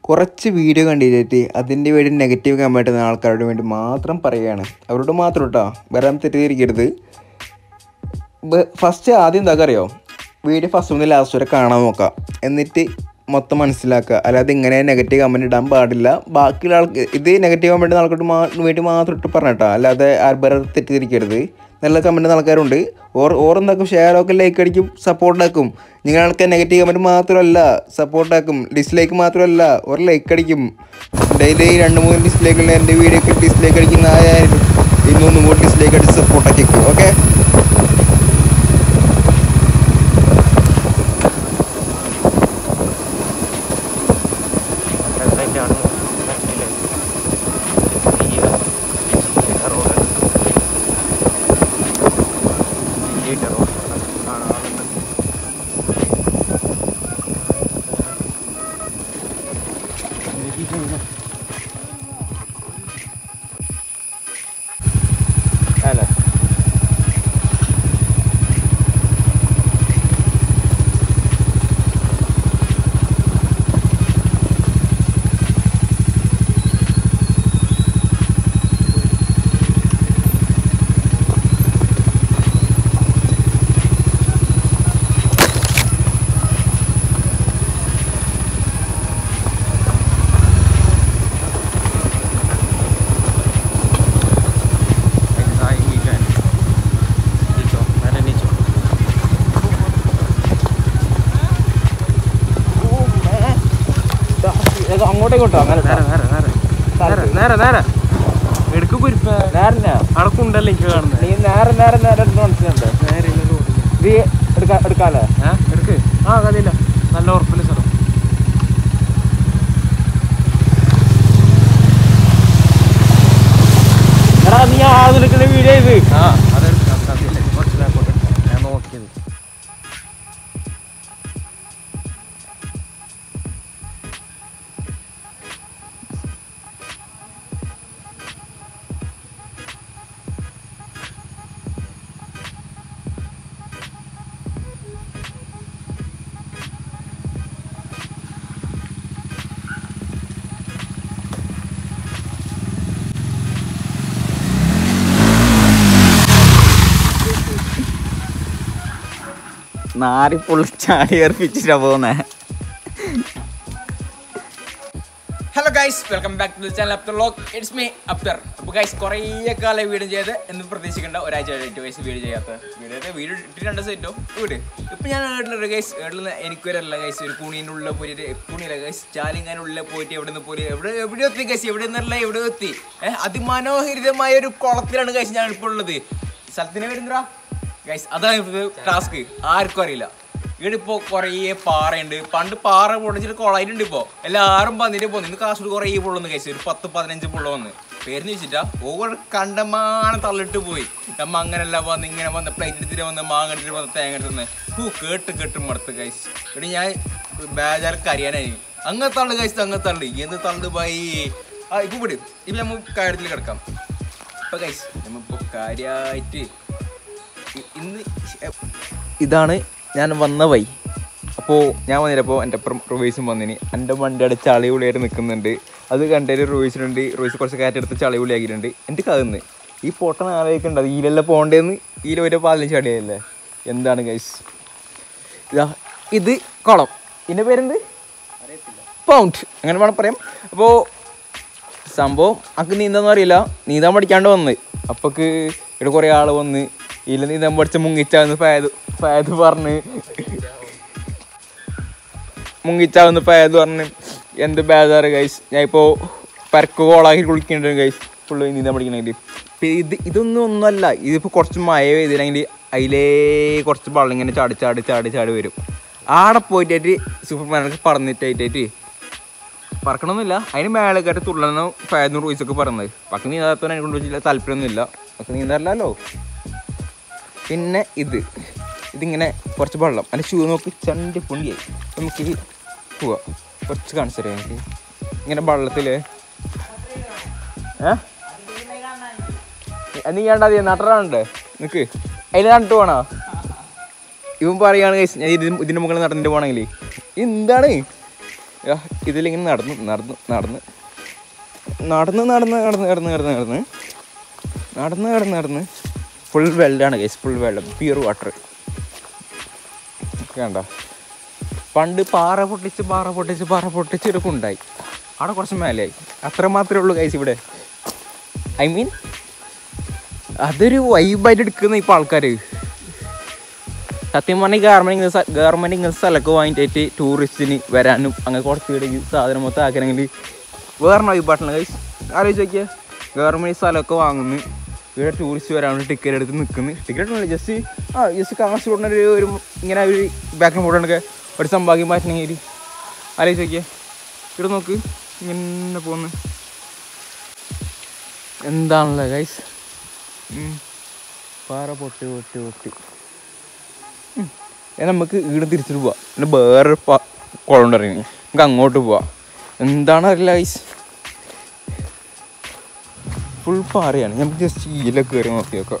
കുറച്ച് വീഡിയോ കണ്ടിട്ട് അതിൻ്റെ വേണ്ടി നെഗറ്റീവ് കമൻറ്റ് ചെയ്യുന്ന ആൾക്കാരോട് വേണ്ടി മാത്രം പറയുകയാണ് അവരോട് മാത്രം കേട്ടോ വരാൻ തെറ്റിദ്ധരിക്കരുത് ഫസ്റ്റ് ആദ്യം എന്താ അറിയോ വീഡിയോ ഫസ്റ്റ് മുതൽ ലാസ്റ്റ് വരെ കാണാൻ നോക്കാം എന്നിട്ട് മൊത്തം മനസ്സിലാക്കുക അല്ലാതെ ഇങ്ങനെ നെഗറ്റീവ് കമൻറ്റ് ഇടാൻ പാടില്ല ബാക്കിയുള്ള ആൾക്ക് ഇത് നെഗറ്റീവ് കമൻറ്റ് ആൾക്കാർക്ക് മാ വേണ്ടി മാത്രം ഇട്ട് പറഞ്ഞിട്ടോ അല്ലാതെ ആർബറെ തെറ്റിദ്ധരിക്കരുത് നല്ല കമൻറ്റ് ആൾക്കാരുണ്ട് ഓർ ഓർ എന്താക്കും ഷെയർ ഒക്കെ ലൈക്ക് അടിക്കും സപ്പോർട്ടാക്കും നിങ്ങൾക്ക് നെഗറ്റീവ് കമൻറ്റ് മാത്രമല്ല സപ്പോർട്ടാക്കും ഡിസ്ലൈക്ക് മാത്രമല്ല ഒരു ലൈക്ക് അടിക്കും ഡെയിലി രണ്ട് മൂന്ന് ഡിസ്ലൈക്കുള്ള എൻ്റെ വീഡിയോക്ക് ഡിസ്ലൈക്ക് അടിക്കുന്ന ആയാലും ഇന്നൊന്നും കൂടി ഡിസ്ലൈക്ക് അടിച്ച് സപ്പോർട്ടാക്കിക്കും ഓക്കെ അല്ലേ അങ്ങോട്ടേക്കോട്ടോ അങ്ങനെ നേരെ നേരെ എടുക്ക് കുരിപ്പ നേരെ അടക്കുണ്ടല്ലോ എനിക്ക് കാണുന്നത് നീ നേരെ നേരെ നേരെ എടുത്ത് മനസ്സിലുണ്ട് നേരെ ഇല്ല road. ഇത് എടുക്കാ എടുക്കാല്ലേ ഏ എടുക്ക് ആ കഥയില്ല നല്ല ഉറപ്പില്ല സ്ഥലം എടാ നീ ആദ്യം വീഡിയോ ഇത് ആ അതെടുക്കാം കഥയില്ല കുറച്ച് ബാക്കോട്ട് ഞാൻ നോക്കിയത് നാരി പുള്ളി ചാടി ഏർപ്പിച്ചിട്ടാ പോന്നേ hello guys welcome back to the channel Afthar lock it's me Afthar അപ്പോൾ ഗൈസ് കുറേ കാലം വീഡിയോ ചെയ്ത് എന്ന് പ്രതീക്ഷിക്കേണ്ട ഒരാഴ്ച ആയിട്ട് ഗൈസ് വീഡിയോ ചെയ്യാത്ത വീഡിയോ വീഡിയോ ഇട്ടിട്ട് രണ്ട് സെറ്റോ വീട് ഇപ്പം ഞാൻ ഏട്ടിലുണ്ട് ഗൈസ് ഏട്ടിൽ എനിക്കൊരല്ല ഗൈസ് ഒരു കുണീൻ്റെ ഉള്ളിൽ പോയിട്ട് കുണിയില്ല ഗൈസ് ചാലിങ്ങാനുള്ളിൽ പോയിട്ട് എവിടെ നിന്ന് പോയി എവിടെ എവിടെ എത്തി ഗൈസ് എവിടെ നിന്നല്ല എവിടെ എത്തി ഏഹ് അതിമനോഹരിതമായ ഒരു കുളത്തിലാണ് ഗൈസ് ഞാൻ ഇപ്പോൾ ഉള്ളത് സ്ഥലത്തിന് വരുന്നതാ ഗൈസ് അതാണ് ടാസ്ക് ആർക്കും അറിയില്ല ഇവിടെ ഇപ്പോ കുറേ പാറയുണ്ട് പണ്ട് പാറ പൊടിച്ചിട്ട് കൊളായിട്ടുണ്ട് ഇപ്പോ എല്ലാരും വന്നിട്ട് പോകുന്നു ഇന്ന് കാസർഗോഡ് കുറേ പൊള്ളുന്നു കഴിച്ചു ഒരു പത്ത് പതിനഞ്ച് പുള്ള വന്ന് പേര് വെച്ചിട്ടാ ഓവർ കണ്ടമാനം തള്ളിട്ട് പോയി നമ്മ അങ്ങനെല്ലാം വന്ന് ഇങ്ങനെ വന്ന് പ്ലേറ്റ് എടുത്തിട്ട് വന്ന് മാങ്ങ എടുത്തിട്ട് വന്ന് തേങ്ങ എടുത്ത് ഹൂ കേട്ട് കേട്ട് മടുത്ത് കഴിച്ച് ഇവിടെ ഞാൻ ബേജാർക്ക് അറിയാനായി അങ്ങ് തള്ളു കഴിച്ചത് അങ്ങ് തള്ളു എന്ത് തള്ളു പോയി ആ ഇപ്പൊ വിട് ഇപ്പൊ നമ്മ കാര്യത്തിൽ കിടക്കാം ഇപ്പൊ കഴിച്ച് നമ്മളിപ്പോ കാര്യായിട്ട് ഇ- ഇന്ന് ഇതാണ് ഞാൻ വന്ന വൈ അപ്പോൾ ഞാൻ വന്നിട്ടപ്പോൾ എൻ്റെ അപ്പുറം റോയ്സും വന്നിന് എൻ്റെ വണ്ടിയുടെ ചളി വിളിയായിട്ട് നിൽക്കുന്നുണ്ട് അത് കണ്ടതിൽ റോയ്സിനുണ്ട് റോയ്സ് കുറച്ച് കാറ്റെടുത്ത് ചളി വിളിയാക്കിയിട്ടുണ്ട് എൻ്റെ കകുന്ന് ഈ പൊട്ടൻ ആലോചിക്കണ്ട ഈലെല്ലാം പോകേണ്ടതെന്ന് ഈല ഒരു പാലിന് ചടിയല്ലേ എന്താണ് ഗൈസ് ഇതാ ഇത് കുളം ഇതിൻ്റെ പേരെന്ത് പൗണ്ട് അങ്ങനെ വേണം പറയാം അപ്പോൾ സംഭവം അക്ക് നീന്താന്ന് അറിയില്ല നീന്താൻ പഠിക്കാണ്ട് വന്ന് അപ്പൊക്ക് ഇവിടെ കുറേ ആൾ വന്ന് ഇതിൽ നീന്താൻ പഠിച്ച മുങ്ങിച്ചാന്ന് ഫയത് ഫയത് പറഞ്ഞ് മുങ്ങിച്ചാവുന്ന ഫയത് പറഞ്ഞ് എന്ത് ബേജാറ് ഗൈസ് ഞാൻ ഇപ്പോൾ പരക്ക് കോളാക്കി കുളിക്കുന്നുണ്ട് ഗൈസ് ഫുള്ള് നീന്താൻ പഠിക്കണമെങ്കിൽ ഇപ്പം ഇത് ഇതൊന്നും ഒന്നുമല്ല ഇതിപ്പോൾ കുറച്ച് മഴ പെയ്തില്ലെങ്കിൽ അതിലേ കുറച്ച് വെള്ളം ഇങ്ങനെ ചാടി ചാടി ചാടി ചാടി വരും ആടെ പോയിട്ടായിട്ട് സൂപ്പർമാനൊക്കെ പറന്നിട്ടായിട്ട് പറക്കണമെന്നില്ല അതിന് മേലെ കയറ്റി തുള്ളണം ഫയർന്ന് റൂയിസൊക്കെ പറഞ്ഞത് പക്ഷെ നീന്താത്തവനെ അതിനെ കൊണ്ട് വെച്ചില്ല താല്പര്യമൊന്നുമില്ല പക്ഷെ നീന്തറില്ലല്ലോ പിന്നെ ഇത് ഇതിങ്ങനെ കുറച്ച് വെള്ളം അതിൻ്റെ ഷൂ നോക്കി ചണ്ടി പൊണ്ടിയായി നമുക്ക് പോവാം കുറച്ച് കാണിച്ചു തരാം എനിക്ക് ഇങ്ങനെ വെള്ളത്തിൽ ഏ നീ കണ്ടാ മതി നട്ടറാണ്ട് നിക്ക് അതിൽ നട്ടു പോണോ ഇവൻ പറയാണ് guys, ഞാൻ ഇതിന് ഇതിന്റെ മുകളിൽ നടന്നിട്ട് പോണെങ്കിൽ എന്താണ് യാ, ഇതിലിങ്ങനെ നടന്ന് നടന്ന് നടന്ന് നടന്ന് നടന്ന് നടന്ന് നടന്ന് നടന്ന് നടന്ന് നടന്ന് നടന്ന് നടന്ന് ഫുൾ വെള്ളമാണ് ഗൈസ് ഫുൾ വെള്ളം പ്യൂർ വാട്ടർ വേണ്ട പണ്ട് പാറ പൊട്ടിച്ച് പാറ പൊട്ടിച്ച് പാറ പൊട്ടിച്ച് ഒരു കുണ്ടായി അവിടെ കുറച്ച് മേലെയായി അത്ര മാത്രമേ ഉള്ളൂ ഗൈസ് ഇവിടെ ഐ മീൻ അതൊരു വൈബായിട്ട് എടുക്കുന്ന ഇപ്പോൾ ആൾക്കാർ സത്യം പറഞ്ഞാൽ ഗവൺമെൻറ് ഗവൺമെൻറ് ഇങ്ങനത്തെ സ്ഥലമൊക്കെ വാങ്ങിയിട്ട് ടൂറിസ്റ്റിന് വരാനും അങ്ങനെ കുറച്ച് പേര് ഈ സാധനം മൊത്തം ആക്കണമെങ്കിൽ വേറെ വൈബാട്ടാണ് ഗൈസ് ആലോചിച്ച് നോക്കിയാൽ ഗവൺമെൻറ് സ്ഥലമൊക്കെ വാങ്ങുന്നു ഇവിടെ ടൂറിസ്റ്റ് വരാൻ ടിക്കറ്റ് എടുത്ത് നിൽക്കുന്നു ടിക്കറ്റ് ഒന്നുമില്ല ജസ്റ്റ് ആ ജസ്റ്റ് കാശ് കൊടുക്കുന്ന ഒരു ഒരു ഇങ്ങനെ ഒരു ബാക്കിന് ഫോട്ടോണൊക്കെ ഒരു സമ്പാദ്യം മാറ്റണമെങ്കിൽ ആലോചിച്ച് നോക്കിയാൽ ഇവിടെ നോക്ക് ഇങ്ങനെ പോകുന്നു എന്താണല്ലേ ഗൈസ് പാറ പൊട്ടി പൊട്ടി പൊട്ടി ഉം. ഇനി നമുക്ക് ഈട് തിരിച്ചിട്ട് പോവാം പിന്നെ വേറെ കുളം ഇറങ്ങി നമുക്ക് അങ്ങോട്ട് പോവാം എന്താണ് അറിയില്ല ഗൈസ് ഫുൾ പാറയാണ് നമുക്ക് ജസ്റ്റ് ഈലൊക്കെ കയറി നോക്കി നോക്കാം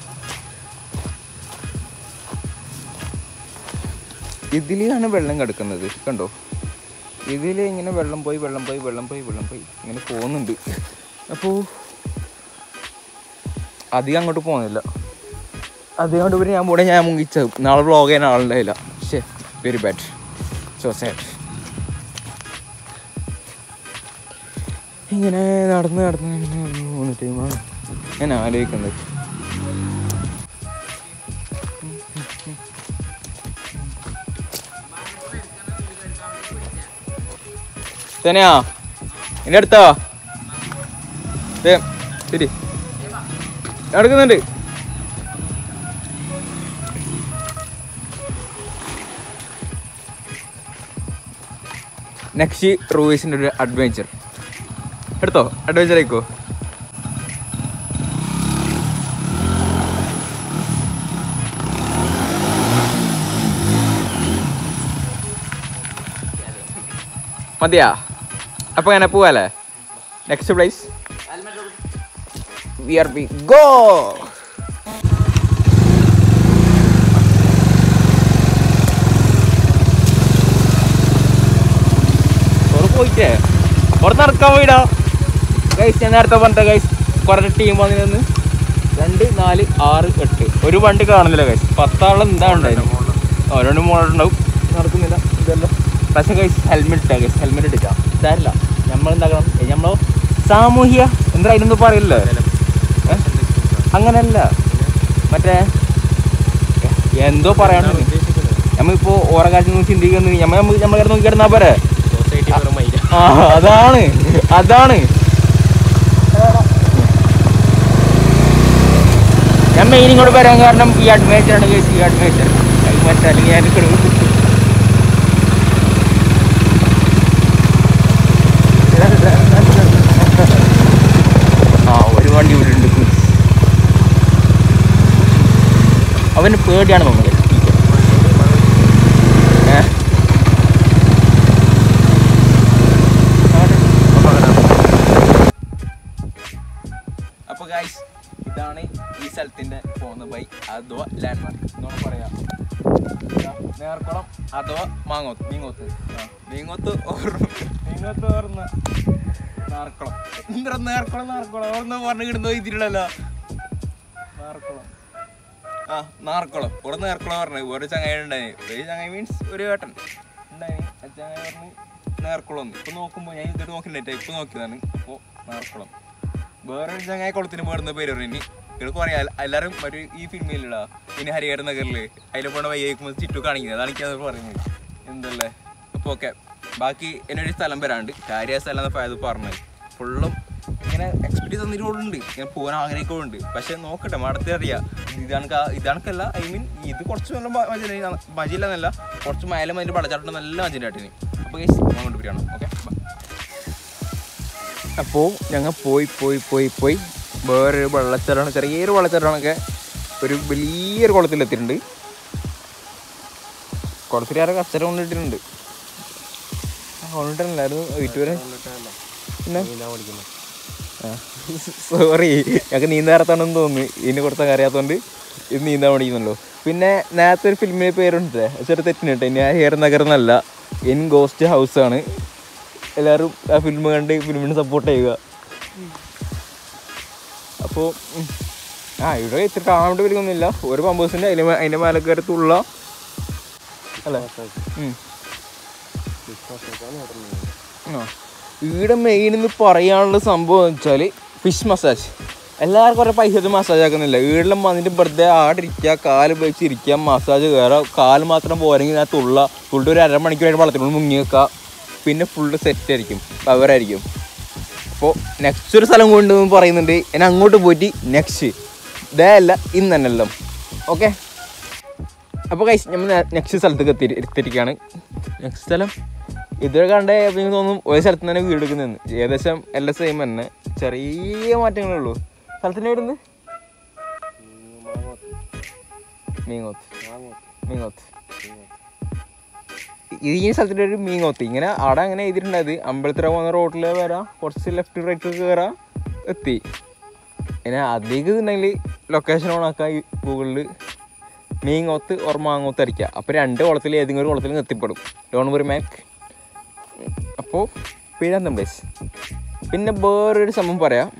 ഇതിലാണ് വെള്ളം കിടക്കുന്നത് കണ്ടോ ഇതിൽ ഇങ്ങനെ വെള്ളം പോയി വെള്ളം പോയി വെള്ളം പോയി വെള്ളം പോയി ഇങ്ങനെ പോകുന്നുണ്ട് അപ്പോൾ അധികം അങ്ങോട്ട് പോകുന്നില്ല അധികം അങ്ങോട്ട് പിന്നെ ഞാൻ പോടെ ഞാൻ മുങ്ങിച്ചത് നാളെ വ്ളോഗ് ചെയ്യാൻ ആളുണ്ടായില്ല ശേ വെരി ബാഡ് സോ സാഡ് ഇങ്ങനെ നടന്ന് നടന്ന് നടന്ന് നടന്ന് പോകുന്ന ടൈമാണ് ഞാൻ ആലോചിക്കുന്നത് തന്നെയാ എൻ്റെ അടുത്താ ദേ, ശരി എടുക്കുന്നുണ്ട് നെക്സ്റ്റ് റൂവേസിൻ്റെ ഒരു അഡ്വഞ്ചർ എടുത്തോ അഡ്വഞ്ചർ ആയിക്കോ മതിയാ അപ്പൊ അങ്ങനെ പോവാല്ലേ next place we are be go പോയിട്ടേ പുറത്ത് നടക്കാൻ പോയിടാ ഗൈസ് ഞാൻ നേരത്തെ പറഞ്ഞ ഗൈസ് കുറേ ടീം വന്നിരുന്ന് രണ്ട് നാല് ആറ് എട്ട് ഒരു വണ്ടി കാണുന്നില്ല ഗൈസ് പത്താളം എന്താ ഉണ്ടായിരുന്നു ഓ രണ്ട് മോളുണ്ടാവും നടക്കുന്നില്ല ഇതല്ലോ പക്ഷേ ഗൈസ് ഹെൽമെറ്റ് ഇട്ടാ ഗൈസ് ഹെൽമെറ്റ് ഇട്ടിട്ടാ ഇതല്ല നമ്മൾ എന്താക്കണം നമ്മൾ സാമൂഹ്യ എന്താ അതിനൊന്നും പറയില്ലേ ഏ? അങ്ങനല്ല മറ്റേ എന്തോ പറയാണ്ട് നമ്മളിപ്പോ ഓരോ കാര്യം ചിന്തിക്കുന്നു നമ്മൾ നമ്മൾ നോക്കി കിടന്നാ പോരെ ആ അതാണ് അതാണ് ഞാൻ മെയിൻ ഇങ്ങോട്ട് വരാൻ കാരണം ഈ അഡ്വഞ്ചർ ആണ് കേസ് ഈ അഡ്വഞ്ചർ അല്ലെങ്കിൽ ഞാൻ ഇങ്ങോട്ട് ആ ഒരു വണ്ടി ഇവിടെ ഉണ്ട് അവന് പേടിയാണ് തോന്നുന്നത് ഏ അപ്പൊ ഗൈസ് ഇതാണ് ഈ സ്ഥലത്തിന്റെ പോകുന്ന ബൈ അഥവാ ലാൻഡ് മാർക്ക് എന്നോട് പറയാം ഇതാ, നേർക്കുളം അഥവാ മാങ്ങോത്ത് മീങ്ങോത്ത് ആ, മീങ്ങോത്ത് ഓർമ്മ മീങ്ങോത്ത് ഓർമ്മ നാർക്കുളം എന്താ നേർക്കുളം നാർക്കുളം ഓർമ്മ പറഞ്ഞു കിടുന്നോ ഇതിലല്ലോ നാർക്കുളം ആ നാർക്കുളം ഇവിടെ നേർക്കുളം പറഞ്ഞു ഒരു ചങ്ങായി ഉണ്ടായി ഒരു ചങ്ങായി മീൻസ് ഒരു ഏട്ടൻ ഉണ്ടായി ആ ചങ്ങായി പറഞ്ഞു നേർക്കുളം എന്ന് ഇപ്പൊ നോക്കുമ്പോ ഞാൻ ഇതൊരു നോക്കിണ്ടായിട്ട് ഇപ്പൊ നോക്കിയതാണ് അപ്പോ നേർക്കുളം വേറെ ഒരു ചങ്ങായി കുളത്തിന് പേടുന്ന പേര് പറഞ്ഞു ഇവിടെ പറയാ എല്ലാരും ഒരു ഈ ഫിലിമിലുള്ള ഇനി ഹരിഹര നഗറില് അതിലെ പോണ വയ്യേക്കുമ്പോൾ ചുറ്റു കാണിക്കുന്നത് അതാണ് എനിക്ക് പറയുന്നത് എന്തല്ലേ അപ്പോൾ ഓക്കെ ബാക്കി എന്നൊരു സ്ഥലം വരാണ്ട് കാര്യ സ്ഥലം എന്നപ്പോൾ അത് പറഞ്ഞത് ഫുള്ളും ഇങ്ങനെ എക്സ്പെക്ട് തന്നിട്ടുണ്ട് ഇങ്ങനെ പോകാൻ ആഗ്രഹിക്കുന്നുണ്ട് പക്ഷെ നോക്കട്ടെ മടത്തെ അറിയാം ഇതാണ് ഇതാണക്കല്ല ഐ മീൻ ഇത് കുറച്ച് നല്ല മജ മജയില്ലെന്നല്ല കുറച്ച് മയലും അതിൻ്റെ പടച്ചാട്ടം നല്ല മജിൻ്റെ ആട്ടിന് അപ്പോൾ കേസ് ഞാൻ കൊണ്ടുപോയാണ് ഓക്കെ അപ്പോൾ ഞങ്ങൾ പോയി പോയി പോയി പോയി വേറൊരു വെള്ളച്ചാട്ടമാണ് ചെറിയൊരു വെള്ളച്ചാട്ടമാണൊക്കെ ഒരു വലിയൊരു കുളത്തിലെത്തിയിട്ടുണ്ട് കുളത്തിൽ ആരെ കച്ചറ കൊണ്ടിട്ടിട്ടുണ്ട് കൊണ്ടിട്ടില്ലായിരുന്നു വീട്ടു വരെ പിന്നെ സോറി ഞങ്ങൾക്ക് നീന്താറത്താണെന്ന് തോന്നുന്നു ഇതിനെ കുറച്ചൊക്കെ അറിയാത്തതുകൊണ്ട് ഇത് നീന്താൻ പഠിക്കുന്നുള്ളൂ പിന്നെ നേരത്തെ ഒരു ഫിലിമിന് പേരുണ്ട് ചെറു തെറ്റിന് കേട്ടോ ഇനി ഹെയർ നഗർ എന്നല്ല ഇൻ ഗോസ്റ്റ് ഹൗസ് ആണ് എല്ലാവരും ആ ഫിലിം കണ്ട് ഫിലിമിന് സപ്പോർട്ട് ചെയ്യുക അപ്പോൾ ആ ഇവിടെ ഇത്ര കാണാൻ വേണ്ടി വലിയൊന്നുമില്ല ഒരു പമ്പേഴ്സിൻ്റെ അതിന് മേ- അതിൻ്റെ മേലെ കയറത്തുള്ള അല്ലേ ഉം. ആ ഇവിടെ മെയിൻ എന്ന് പറയാനുള്ള സംഭവം എന്ന് വെച്ചാൽ ഫിഷ് മസാജ് എല്ലാവർക്കും കുറേ പൈസ എടുത്ത് മസാജ് ആക്കുന്നില്ല വീട്ടിലും വന്നിട്ട് വെറുതെ ആടിരിക്കുക കാല് വെച്ചിരിക്കുക മസാജ് കയറുക കാല് മാത്രം പോരെങ്കിൽ ആ തുള്ള തുള്ള ഒരു അരമണിക്കൂറായിട്ട് വളർത്തിനുള്ളിൽ മുങ്ങി വെക്കുക പിന്നെ ഫുള്ള് സെറ്റ് ആയിരിക്കും പവറായിരിക്കും അപ്പോൾ നെക്സ്റ്റ് ഒരു സ്ഥലം കൊണ്ട് പറയുന്നുണ്ട് ഞാൻ അങ്ങോട്ട് പോയിട്ട് നെക്സ്റ്റ് ഇതേ അല്ല ഇന്ന് തന്നെ എല്ലാം ഓക്കെ അപ്പോൾ കൈസ് നമ്മൾ നെക്സ്റ്റ് സ്ഥലത്തേക്ക് എത്തി എത്തിയിരിക്കുകയാണ് നെക്സ്റ്റ് സ്ഥലം ഇതുവരെ കണ്ട എനിക്ക് തോന്നും ഒരു സ്ഥലത്ത് തന്നെ വീട് എടുക്കുന്നതെന്ന് ഏകദേശം എല്ലാം സെയിം തന്നെ ചെറിയ മാറ്റങ്ങളേ ഉള്ളൂ സ്ഥലത്തിൻ്റെ വീട് മീങ്ങോത്ത് മീങ്ങോത്ത് ഇത് ഈ സ്ഥലത്തിൻ്റെ ഒരു മീങ്ങോത്ത് ഇങ്ങനെ അവിടെ അങ്ങനെ എഴുതിയിട്ടുണ്ടായത് അമ്പലത്തിര പോകുന്ന റോഡിൽ വരാം കുറച്ച് ലെഫ്റ്റ് റൈറ്റ് കയറാം എത്തി പിന്നെ അധികം ഇതുണ്ടെങ്കിൽ ലൊക്കേഷൻ ഓണാക്കാം ഗൂഗിളിൽ മീങ്ങോത്ത് ഓർ മാങ്ങോത്ത് അടിക്കുക അപ്പോൾ രണ്ട് കുളത്തിൽ ഏതെങ്കിലും ഒരു കുളത്തിൽ എത്തിപ്പെടും ഡോൺ വറി മാക്ക് അപ്പോൾ പിഴന്തം പ്ലേസ് പിന്നെ വേറൊരു സംഭവം പറയാം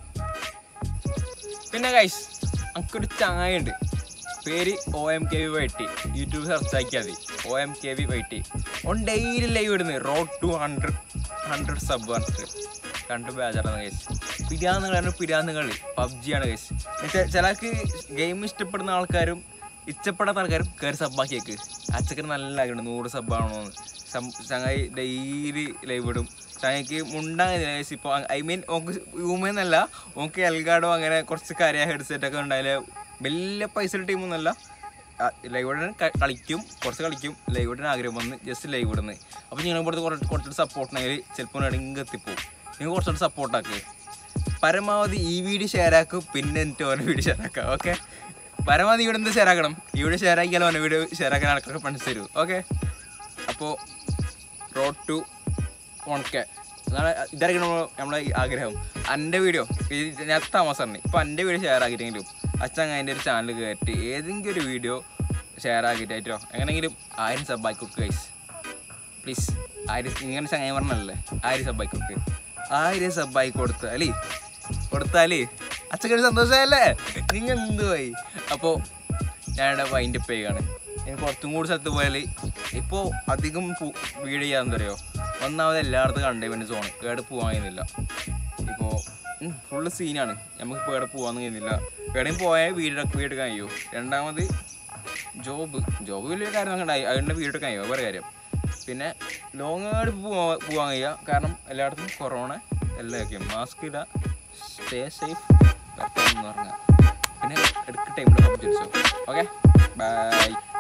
പിന്നെ ഗൈസ് നമുക്കൊരു ചായ ഉണ്ട് പേര് O M K V Y T YouTube search ആക്കിയാൽ മതി O M K V Y T on daily live ഇടുന്നത് road to hundred hundred sub പറഞ്ഞിട്ട് കണ്ട് ബേജാറാണ് ഗൈസ് പിരാന്ന് കളി പിരാന്ന് കളി പബ്ജിയാണ് ഗൈസ് ചിലർക്ക് ഗെയിം ഇഷ്ടപ്പെടുന്ന ആൾക്കാരും ഇഷ്ടപ്പെടാത്ത ആൾക്കാരും കയറി സബ്ബാക്കിയേക്ക് അച്ചക്കന് നല്ല ആഗ്രഹമുണ്ട് നൂറ് സബ്ബാണോ ചങ്ങായി ഡെയിലി ലൈവ് ഇടും ചങ്ങയ്ക്ക് മുണ്ടാകുന്നില്ല ഗൈസ് ഇപ്പോൾ ഐ മീൻ ഓക്ക് യൂമെന്നല്ല ഓക്ക് എൽഗാഡോ അങ്ങനെ കുറച്ച് കരയ ഹെഡ്സെറ്റ് ഒക്കെ ഉണ്ടായാലേ വലിയ പൈസ ടീമൊന്നുമല്ല ലൈവ് കളിക്കും കുറച്ച് കളിക്കും ലൈവ് ഇടാൻ ആഗ്രഹം വന്ന് ജസ്റ്റ് ലൈവ് ഇടുന്നത് അപ്പോൾ നിങ്ങൾ ഇവിടുത്തെ കുറച്ച് കുറച്ചൊരു സപ്പോർട്ട് ഉണ്ടെങ്കിൽ ചിലപ്പോൾ ഇങ്ങ് എത്തിപ്പോവും നിങ്ങൾ കുറച്ചുകൂടി സപ്പോർട്ടാക്ക് പരമാവധി ഈ വീഡിയോ ഷെയർ ആക്കും പിന്നെ എനിക്ക് ഓരോ വീഡിയോ ഷെയർ ആക്കാം ഓക്കെ പരമാവധി ഇവിടെ എന്ത് ഷെയർ ആക്കണം ഈ വീഡിയോ ഷെയർ ആക്കിയാലും ഓരോ വീഡിയോ ഷെയർ ആക്കാൻ ആൾക്കൊക്കെ പണിച്ച് തരൂ ഓക്കെ അപ്പോൾ റോഡ് ടു വൺ കെ അതാണ് ഇതായിരിക്കും നമ്മൾ നമ്മളെ ഈ ആഗ്രഹം എൻ്റെ വീഡിയോ ഞാൻ താമസമാണ് ഇപ്പോൾ എൻ്റെ വീഡിയോ ഷെയർ ആക്കിയിട്ടെങ്കിലും അച്ഛൻ അതിൻ്റെ ഒരു ചാനൽ കയറ്റി ഏതെങ്കിലും ഒരു വീഡിയോ ഷെയർ ആക്കിയിട്ടായിട്ടോ എങ്ങനെയെങ്കിലും ആയിരം സബ് ആക്കി കൊടുക്കുക ഗൈസ് പ്ലീസ് ആയിരം ഇങ്ങനെ ചങ്ങായി പറഞ്ഞല്ലേ ആയിരം സബ് ആക്കി കൊടുക്കുക ആയിരം സബ് ആക്കി കൊടുത്താലേ കൊടുത്താലേ അച്ഛക്കൊരു സന്തോഷമല്ലേ നിങ്ങൾ എന്തുവായി അപ്പോൾ ഞാനിവിടെ വൈൻഡ് അപ്പ് ചെയ്യുകയാണ് ഇനി കുറച്ചും കൂടി സ്ഥലത്ത് പോയാൽ ഇപ്പോൾ അധികം വീട് ചെയ്യാന്ന് പറയുമോ ഒന്നാമത് എല്ലായിടത്തും കണ്ടെയ്ൻമെൻറ്റ് സോണ് ഇവിടെ പോകാൻ കഴിയുന്നില്ല ഇപ്പോൾ ഫുള്ള് സീനാണ് നമുക്ക് ഇപ്പോൾ ഇവിടെ പോകാൻ കഴിയുന്നില്ല എവിടെയും പോയാൽ വീട് വീടെടുക്കാൻ കഴിയുമോ രണ്ടാമത് ജോബ് ജോബ് വലിയ കാര്യം ഉണ്ടായി അതിൻ്റെ വീടെടുക്കാൻ കഴിയുമോ വേറെ കാര്യം പിന്നെ ലോങ് ആയിട്ട് പോവാൻ പോകാൻ കഴിയുക കാരണം എല്ലായിടത്തും കൊറോണ എല്ലാമൊക്കെയും മാസ്ക് ഇടുക സ്റ്റേ സേഫ് എന്ന് പറഞ്ഞാൽ പിന്നെ എടുക്ക ടൈമിൽ ഓക്കെ ബൈ